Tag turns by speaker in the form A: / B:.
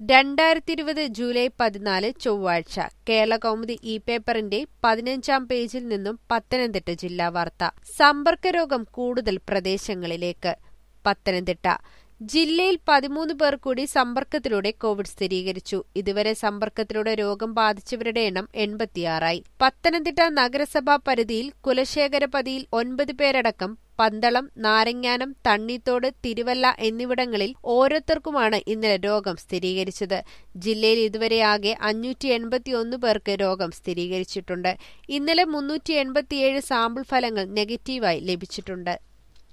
A: രണ്ടായിരത്തി ഇരുപത് ജൂലൈ പതിനാല് ചൊവ്വാഴ്ച കേരളകൗമുദി ഇ പേപ്പറിന്റെ പതിനഞ്ചാം പേജിൽ നിന്നും പത്തനംതിട്ട ജില്ലാ വാർത്ത സമ്പർക്കരോഗം കൂടുതൽ പ്രദേശങ്ങളിലേക്ക് പത്തനംതിട്ട ജില്ലയിൽ പതിമൂന്ന് പേർ കൂടി സമ്പർക്കത്തിലൂടെ കോവിഡ് സ്ഥിരീകരിച്ചു ഇതുവരെ സമ്പർക്കത്തിലൂടെ രോഗം ബാധിച്ചവരുടെ എണ്ണം എൺപത്തിയാറായി പത്തനംതിട്ട നഗരസഭാ പരിധിയിൽ കുലശേഖരപതിയിൽ ഒൻപത് പേരടക്കം പന്തളം നാരങ്ങാനം തണ്ണിത്തോട് തിരുവല്ല എന്നിവിടങ്ങളിൽ ഓരോരുത്തർക്കുമാണ് ഇന്നലെ രോഗം സ്ഥിരീകരിച്ചത് ജില്ലയിൽ ഇതുവരെ ആകെ അഞ്ഞൂറ്റി എൺപത്തിയൊന്ന് പേർക്ക് രോഗം സ്ഥിരീകരിച്ചിട്ടുണ്ട് ഇന്നലെ മുന്നൂറ്റി എൺപത്തിയേഴ് സാമ്പിൾ ഫലങ്ങൾ നെഗറ്റീവായി ലഭിച്ചിട്ടുണ്ട്